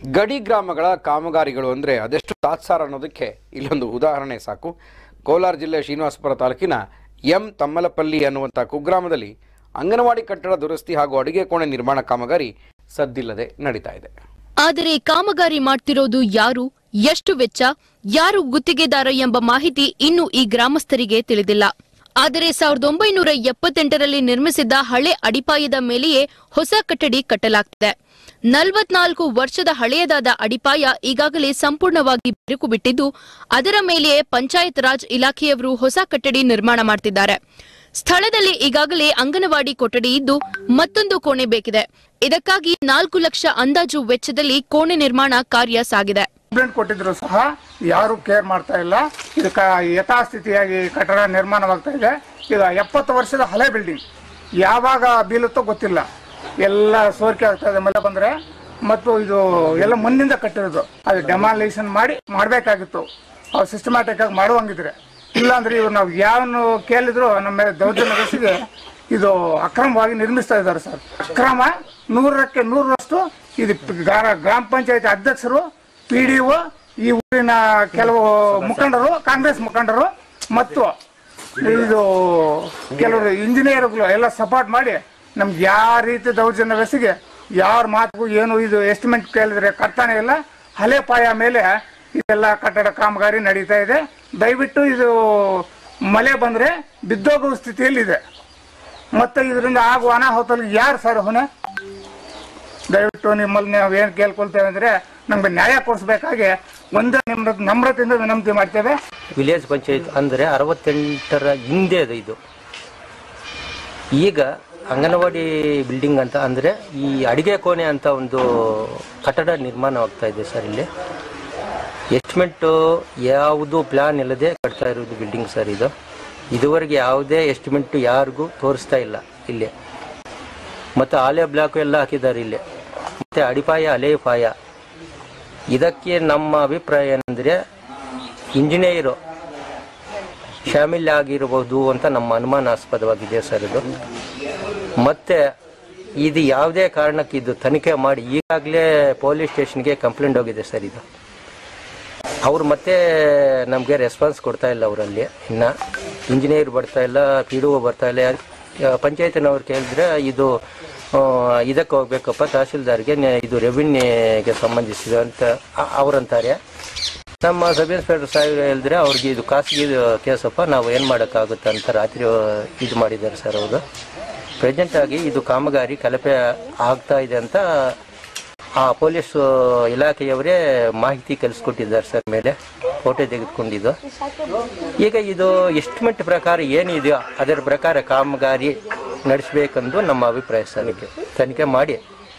ಗಡಿ ಗ್ರಾಮಗಳ ಕಾಮಗಾರಿಗಳು ಅಂದರೆ ಅದೆಷ್ಟು ತಾತ್ಸಾರ ಅನ್ನೋದಕ್ಕೆ ಇಲ್ಲೊಂದು ಉದಾಹರಣೆ ಸಾಕು ಕೋಲಾರ ಜಿಲ್ಲೆ ಶ್ರೀನಿವಾಸಪುರ ತಾಲೂಕಿನ ಎಂ ತಮ್ಮಲಪಲ್ಲಿ ಅನ್ನುವಂಥ ಕುಗ್ರಾಮದಲ್ಲಿ ಅಂಗನವಾಡಿ ಕಟ್ಟಡ ದುರಸ್ತಿ ಹಾಗೂ ಅಡುಗೆ ಕೋಣೆ ನಿರ್ಮಾಣ ಕಾಮಗಾರಿ ಸದ್ದಿಲ್ಲದೆ ನಡೀತಾ ಇದೆ ಆದರೆ ಕಾಮಗಾರಿ ಮಾಡ್ತಿರೋದು ಯಾರು ಎಷ್ಟು ವೆಚ್ಚ ಯಾರು ಗುತ್ತಿಗೆದಾರ ಎಂಬ ಮಾಹಿತಿ ಇನ್ನೂ ಈ ಗ್ರಾಮಸ್ಥರಿಗೆ ತಿಳಿದಿಲ್ಲ ಆದರೆ ಸಾವಿರದ ಒಂಬೈನೂರ ಎಪ್ಪತ್ತೆಂಟರಲ್ಲಿ ನಿರ್ಮಿಸಿದ್ದ ಹಳೆ ಅಡಿಪಾಯದ ಮೇಲೆಯೇ ಹೊಸ ಕಟ್ಟಡಿ ಕಟ್ಟಲಾಗ್ತಿದೆ ನಲವತ್ನಾಲ್ಕು ವರ್ಷದ ಹಳೆಯದಾದ ಅಡಿಪಾಯ ಈಗಾಗಲೇ ಸಂಪೂರ್ಣವಾಗಿ ಬಿರುಕು ಬಿಟ್ಟಿದ್ದು ಅದರ ಮೇಲೆಯೇ ಪಂಚಾಯತ್ ರಾಜ್ ಇಲಾಖೆಯವರು ಹೊಸ ಕಟ್ಟಡಿ ನಿರ್ಮಾಣ ಮಾಡ್ತಿದ್ದಾರೆ ಸ್ಥಳದಲ್ಲಿ ಈಗಾಗಲೇ ಅಂಗನವಾಡಿ ಕೊಠಡಿ ಇದ್ದು ಮತ್ತೊಂದು ಕೋಣೆ ಬೇಕಿದೆ ಇದಕ್ಕಾಗಿ ನಾಲ್ಕು ಲಕ್ಷ ಅಂದಾಜು ವೆಚ್ಚದಲ್ಲಿ ಕೋಣೆ ನಿರ್ಮಾಣ ಕಾರ್ಯ ಸಾಗಿದೆ ಕಂಪ್ಲೇಂಟ್ ಕೊಟ್ಟಿದ್ರು ಸಹ ಯಾರು ಕೇರ್ ಮಾಡ್ತಾ ಇಲ್ಲ ಇದಕ್ಕೆ ಯಥಾಸ್ಥಿತಿಯಾಗಿ ಕಟ್ಟಡ ನಿರ್ಮಾಣವಾಗ್ತಾ ಇದೆ ಈಗ ಎಪ್ಪತ್ತು ವರ್ಷದ ಹಳೆ ಬಿಲ್ಡಿಂಗ್ ಯಾವಾಗ ಬೀಳುತ್ತೋ ಗೊತ್ತಿಲ್ಲ ಎಲ್ಲ ಸೋರಿಕೆ ಆಗ್ತಾ ಇದೆ ಮಳೆ ಬಂದರೆ ಮತ್ತು ಇದು ಎಲ್ಲ ಮಣ್ಣಿಂದ ಕಟ್ಟಿರೋದು ಅದು ಡೆಮಾಲೇಷನ್ ಮಾಡಿ ಮಾಡಬೇಕಾಗಿತ್ತು ಅವ್ರು ಸಿಸ್ಟಮ್ಯಾಟಿಕ್ ಆಗಿ ಮಾಡುವಂಗಿದ್ರೆ ಇಲ್ಲಾಂದ್ರೆ ಇವ್ರು ನಾವು ಯಾವನು ಕೇಳಿದ್ರು ನಮ್ಮ ಮೇಲೆ ದೌರ್ಜನ್ಯ ನಡೆಸಿಗೆ ಇದು ಅಕ್ರಮವಾಗಿ ನಿರ್ಮಿಸ್ತಾ ಇದ್ದಾರೆ ಸರ್ ಅಕ್ರಮ ನೂರಕ್ಕೆ ನೂರರಷ್ಟು ಇದು ಗ್ರಾ- ಗ್ರಾಮ ಪಂಚಾಯತ್ ಅಧ್ಯಕ್ಷರು ಪಿ ಡಿ ಒ ಈ ಊರಿನ ಕೆಲವು ಮುಖಂಡರು ಕಾಂಗ್ರೆಸ್ ಮುಖಂಡರು ಮತ್ತು ಇದು ಕೆಲವರು ಇಂಜಿನಿಯರ್ಗಳು ಎಲ್ಲ ಸಪೋರ್ಟ್ ಮಾಡಿ ನಮ್ಗೆ ಯಾವ ರೀತಿ ದೌರ್ಜನ್ಯ ಬೆಸಿಗೆ ಯಾರ ಮಾತಿಗೂ ಏನು ಇದು ಎಸ್ಟಿಮೇಟ್ ಕೇಳಿದ್ರೆ ಕಟ್ತಾನೆ ಇಲ್ಲ ಹಳೆ ಪಾಯ ಮೇಲೆ ಇದೆಲ್ಲ ಕಟ್ಟಡ ಕಾಮಗಾರಿ ನಡೀತಾ ಇದೆ ದಯವಿಟ್ಟು ಇದು ಮಳೆ ಬಂದ್ರೆ ಬಿದ್ದೋಗುವ ಸ್ಥಿತಿಯಲ್ಲಿದೆ ಮತ್ತೆ ಇದರಿಂದ ಆಗುವ ಅನಾಹುತಲ್ಲಿ ಯಾರು ಸರ್ ಹೊಣೆ ದಯವಿಟ್ಟು ನಿಮ್ಮಲ್ಲಿ ನಾವು ಏನು ಕೇಳ್ಕೊಳ್ತೇವೆ ಅಂದ್ರೆ ನಮ್ಗೆ ನ್ಯಾಯ ಕೊಡಿಸ್ಬೇಕಾಗಿ ಒಂದೇ ನಮ್ರ ನಮ್ರತೆಯಿಂದ ವಿನಂತಿ ಮಾಡ್ತೇವೆ ವಿಲೇಜ್ ಪಂಚಾಯತ್ ಅಂದರೆ ಅರವತ್ತೆಂಟರ ಹಿಂದೆ ಅದು ಇದು ಈಗ ಅಂಗನವಾಡಿ ಬಿಲ್ಡಿಂಗ್ ಅಂತ ಅಂದರೆ ಈ ಅಡಿಗೆ ಕೋಣೆ ಅಂತ ಒಂದು ಕಟ್ಟಡ ನಿರ್ಮಾಣವಾಗ್ತಾ ಇದೆ ಸರ್ ಇಲ್ಲಿ ಎಸ್ಟಿಮೇಟು ಯಾವುದು ಪ್ಲಾನ್ ಇಲ್ಲದೆ ಕಟ್ತಾ ಇರೋದು ಬಿಲ್ಡಿಂಗ್ ಸರ್ ಇದು ಇದುವರೆಗೆ ಯಾವುದೇ ಎಸ್ಟಿಮೇಟು ಯಾರಿಗೂ ತೋರಿಸ್ತಾ ಇಲ್ಲ ಇಲ್ಲಿ ಮತ್ತು ಆಲೆ ಬ್ಲಾಕು ಎಲ್ಲ ಹಾಕಿದ್ದಾರೆ ಇಲ್ಲಿ ಮತ್ತು ಅಡಿಪಾಯ ಹಳೆ ಪಾಯ ಇದಕ್ಕೆ ನಮ್ಮ ಅಭಿಪ್ರಾಯ ಏನಂದರೆ ಇಂಜಿನಿಯರು ಶಾಮಿಲ್ ಆಗಿರಬಹುದು ಅಂತ ನಮ್ಮ ಅನುಮಾನಾಸ್ಪದವಾಗಿದೆ ಸರ್ ಇದು ಮತ್ತೆ ಇದು ಯಾವುದೇ ಕಾರಣಕ್ಕೆ ಇದು ತನಿಖೆ ಮಾಡಿ ಈಗಾಗಲೇ ಪೊಲೀಸ್ ಸ್ಟೇಷನ್ಗೆ ಕಂಪ್ಲೇಂಟ್ ಹೋಗಿದೆ ಸರ್ ಇದು ಅವ್ರು ಮತ್ತೆ ನಮಗೆ ರೆಸ್ಪಾನ್ಸ್ ಕೊಡ್ತಾ ಇಲ್ಲ ಅವರಲ್ಲಿ ಇನ್ನು ಇಂಜಿನಿಯರ್ ಬರ್ತಾ ಇಲ್ಲ ಪಿ ಡಿ ಒ ಬರ್ತಾ ಇಲ್ಲ ಪಂಚಾಯತಿನವ್ರು ಕೇಳಿದ್ರೆ ಇದು ಆ, ಇದಕ್ಕೆ ಹೋಗ್ಬೇಕಪ್ಪ ತಹಸೀಲ್ದಾರ್ಗೆ ನೆ- ಇದು ರೆವಿನ್ಯೂಗೆ ಸಂಬಂಧಿಸಿದ ಅಂತ ಅ- ಅವ್ರಂತಾರೆ ನಮ್ಮ ಸಬ್ ಇನ್ಸ್ಪೆಕ್ಟರ್ ಸಾಹೇಬ್ ಹೇಳಿದ್ರೆ ಅವ್ರಿಗೆ ಇದು ಖಾಸಗಿ ಕೇಸಪ್ಪ ನಾವು ಏನು ಮಾಡೋಕ್ಕಾಗುತ್ತೆ ಅಂತ ರಾತ್ರಿ ಇದು ಮಾಡಿದ್ದಾರೆ ಸರ್ ಅವರು ಪ್ರೆಸೆಂಟ್ ಆಗಿ ಇದು ಕಾಮಗಾರಿ ಕಲಪೆ ಆಗ್ತಾ ಇದೆ ಅಂತ ಆ ಪೊಲೀಸ್ ಇಲಾಖೆಯವರೇ ಮಾಹಿತಿ ಕಲಿಸ್ಕೊಟ್ಟಿದ್ದಾರೆ ಸರ್ ಮೇಲೆ ಫೋಟೋ ತೆಗೆದುಕೊಂಡಿದ್ದು ಈಗ ಇದು ಎಸ್ಟಿಮೇಟ್ ಪ್ರಕಾರ ಏನಿದೆಯೋ ಅದರ ಪ್ರಕಾರ ಕಾಮಗಾರಿ ನಡೆಸಬೇಕೆಂದು ನಮ್ಮ ಅಭಿಪ್ರಾಯ ಸರ್ ಇದಕ್ಕೆ. ತನಿಖೆ ಮಾಡಿ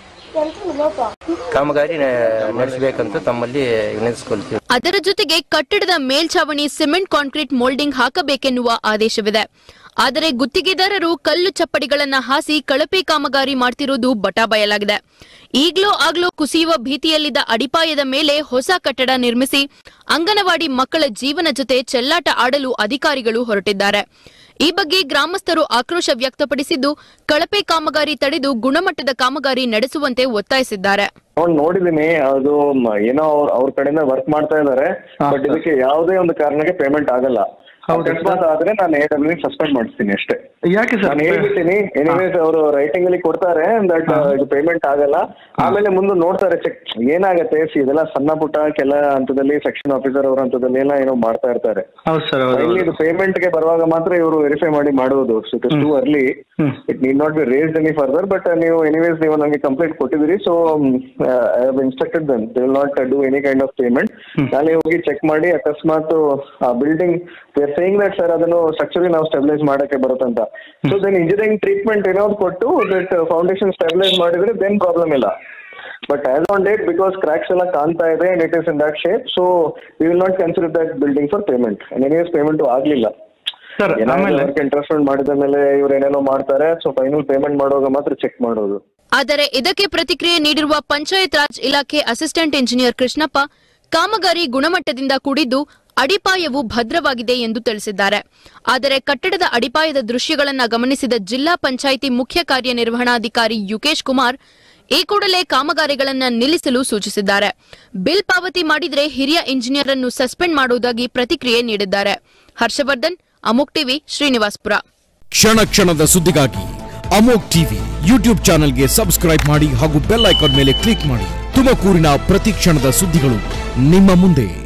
ಕಾಮಗಾರಿ ನ- ನಡೆಸಬೇಕಂತ ತಮ್ಮಲ್ಲಿ ವಿನಂತಿಸ್ಕೊಳ್ತೀವಿ ಅದರ ಜೊತೆಗೆ ಕಟ್ಟಡದ ಮೇಲ್ಛಾವಣಿ ಸಿಮೆಂಟ್ ಕಾಂಕ್ರೀಟ್ ಮೋಲ್ಡಿಂಗ್ ಹಾಕಬೇಕೆನ್ನುವ ಆದೇಶವಿದೆ ಆದರೆ ಗುತ್ತಿಗೆದಾರರು ಕಲ್ಲು ಚಪ್ಪಡಿಗಳನ್ನ ಹಾಸಿ ಕಳಪೆ ಕಾಮಗಾರಿ ಮಾಡ್ತಿರೋದು ಬಟಾಬಯಲಾಗಿದೆ ಈಗ್ಲೋ ಆಗ್ಲೋ ಕುಸಿಯುವ ಭೀತಿಯಲ್ಲಿದ್ದ ಅಡಿಪಾಯದ ಮೇಲೆ ಹೊಸ ಕಟ್ಟಡ ನಿರ್ಮಿಸಿ ಅಂಗನವಾಡಿ ಮಕ್ಕಳ ಜೀವನ ಜೊತೆ ಚೆಲ್ಲಾಟ ಆಡಲು ಅಧಿಕಾರಿಗಳು ಹೊರಟಿದ್ದಾರೆ ಈ ಬಗ್ಗೆ ಗ್ರಾಮಸ್ಥರು ಆಕ್ರೋಶ ವ್ಯಕ್ತಪಡಿಸಿದ್ದು ಕಳಪೆ ಕಾಮಗಾರಿ ತಡೆದು ಗುಣಮಟ್ಟದ ಕಾಮಗಾರಿ ನಡೆಸುವಂತೆ ಒತ್ತಾಯಿಸಿದ್ದಾರೆ ನೋಡ್ ನೋಡಿದೀನಿ ಅದು ಮ- ಏನೋ ಅವ್ರ ಅವ್ರ ಕಡೆಯಿಂದ ವರ್ಕ್ ಮಾಡ್ತಾ ಇದಾರೆ ಬಟ್ ಇದಕ್ಕೆ ಯಾವುದೇ ಒಂದು ಕಾರಣಕ್ಕೆ ಪೇಮೆಂಟ್ ಆಗಲ್ಲ ಅಕಸ್ಮಾತ್ ಆದ್ರೆ ನಾನು ಏ ಡಬ್ಲ್ಯೂ ಸಸ್ಪೆಂಡ್ ಮಾಡಿಸ್ತೀನಿ ಅಷ್ಟೇ ಯಾಕೆ ಸರ್ ನಾನು ಹೇಳ್ಬಿಡ್ತೀನಿ ಎನಿವೇಸ್ ಅವರು ರೈಟಿಂಗ್ ಅಲ್ಲಿ ಕೊಡ್ತಾರೆ ದಟ್ ಇದು ಪೇಮೆಂಟ್ ಆಗಲ್ಲ ಆಮೇಲೆ ಮುಂದೆ ನೋಡ್ತಾರೆ ಚೆಕ್ ಏನಾಗತ್ತೆ ಸಿ ಇದೆಲ್ಲ ಸಣ್ಣ ಪುಟ್ಟ ಕೆಲ ಹಂತದಲ್ಲಿ ಸೆಕ್ಷನ್ ಆಫೀಸರ್ ಅವ್ರ ಹಂತದಲ್ಲಿ ಎಲ್ಲ ಏನೋ ಮಾಡ್ತಾ ಇರ್ತಾರೆ ಹೌದು ಸರ್ ಹೌದು ಇಲ್ಲಿ ಇದು ಪೇಮೆಂಟ್ ಗೆ ಬರುವಾಗ ಮಾತ್ರ ಇವರು ವೆರಿಫೈ ಮಾಡಿ ಮಾಡುವುದು it too early it need not be raised any further but ನೀವು ಎನಿವೇಸ್ ನೀವು ನನಗೆ ಕಂಪ್ಲೇಂಟ್ ಕೊಟ್ಟಿದ್ದೀರಿ so I have instructed then they will not do any kind of payment ನಾಳೆ ಹೋಗಿ ಚೆಕ್ ಮಾಡಿ ಅಕಸ್ಮಾತ್ ಆ building they are saying that sir ಅದನ್ನು ಸ್ಟ್ರಕ್ಚರ್ ನಾವು ಸ್ಟೆಬಿಲೈಸ್ ಮಾಡಕ್ಕೆ ಬರುತ್ತಂತ ಸೊ ದೆನ್ ಇಂಜಿನಿಯರಿಂಗ್ ಟ್ರೀಟ್ಮೆಂಟ್ ಏನಾದ್ರು ಕೊಟ್ಟು ದಟ್ ಫೌಂಡೇಶನ್ ಸ್ಟೆಬಿಲೈಸ್ ಮಾಡಿದ್ರೆ ದೆನ್ ಪ್ರಾಬ್ಲಮ್ ಇಲ್ಲ but as on date because ಕ್ರಾಕ್ಸ್ ಎಲ್ಲ ಕಾಣ್ತಾ ಇದೆ and it is in that shape so we will not consider that building for payment anyways payment ಆಗ್ಲಿಲ್ಲ sir ಆಮೇಲೆ ಇಂಟ್ರೆಸ್ಟ್ಮೆಂಟ್ ಮಾಡಿದ ಮೇಲೆ ಇವ್ರು ಏನೇನೋ ಮಾಡ್ತಾರೆ ಸೊ ಫೈನಲ್ ಪೇಮೆಂಟ್ ಮಾಡುವಾಗ ಮಾತ್ರ ಚೆಕ್ ಮಾಡೋದು ಆದರೆ ಇದಕ್ಕೆ ಪ್ರತಿಕ್ರಿಯೆ ನೀಡಿರುವ ಪಂಚಾಯತ್ ರಾಜ್ ಇಲಾಖೆ ಅಸಿಸ್ಟೆಂಟ್ ಇಂಜಿನಿಯರ್ ಕೃಷ್ಣಪ್ಪ ಕಾಮಗಾರಿ ಗುಣಮಟ್ಟದಿಂದ ಕೂಡಿದ್ದು ಅಡಿಪಾಯವು ಭದ್ರವಾಗಿದೆ ಎಂದು ತಿಳಿಸಿದ್ದಾರೆ ಆದರೆ ಕಟ್ಟಡದ ಅಡಿಪಾಯದ ದೃಶ್ಯಗಳನ್ನು ಗಮನಿಸಿದ ಜಿಲ್ಲಾ ಪಂಚಾಯಿತಿ ಮುಖ್ಯ ಕಾರ್ಯನಿರ್ವಹಣಾಧಿಕಾರಿ ಯುಕೇಶ್ ಕುಮಾರ್ ಈ ಕೂಡಲೇ ಕಾಮಗಾರಿಗಳನ್ನ ನಿಲ್ಲಿಸಲು ಸೂಚಿಸಿದ್ದಾರೆ ಬಿಲ್ ಪಾವತಿ ಮಾಡಿದ್ರೆ ಹಿರಿಯ ಇಂಜಿನಿಯರ್ ಅನ್ನು ಸಸ್ಪೆಂಡ್ ಮಾಡುವುದಾಗಿ ಪ್ರತಿಕ್ರಿಯೆ ನೀಡಿದ್ದಾರೆ ಹರ್ಷವರ್ಧನ್ ಅಮುಕ್ ಟಿವಿ ಶ್ರೀನಿವಾಸ್ಪುರ ಕ್ಷಣ ಕ್ಷಣದ ಸುದ್ದಿಗಾಗಿ ಅಮೋಕ್ ಟಿವಿ ಯೂಟ್ಯೂಬ್ ಚಾನೆಲ್ಗೆ ಸಬ್ಸ್ಕ್ರೈಬ್ ಮಾಡಿ ಹಾಗೂ ಬೆಲ್ ಐಕಾನ್ ಮೇಲೆ ಕ್ಲಿಕ್ ಮಾಡಿ ತುಮಕೂರಿನ ಪ್ರತಿ ಕ್ಷಣದ ಸುದ್ದಿಗಳು ನಿಮ್ಮ ಮುಂದೆ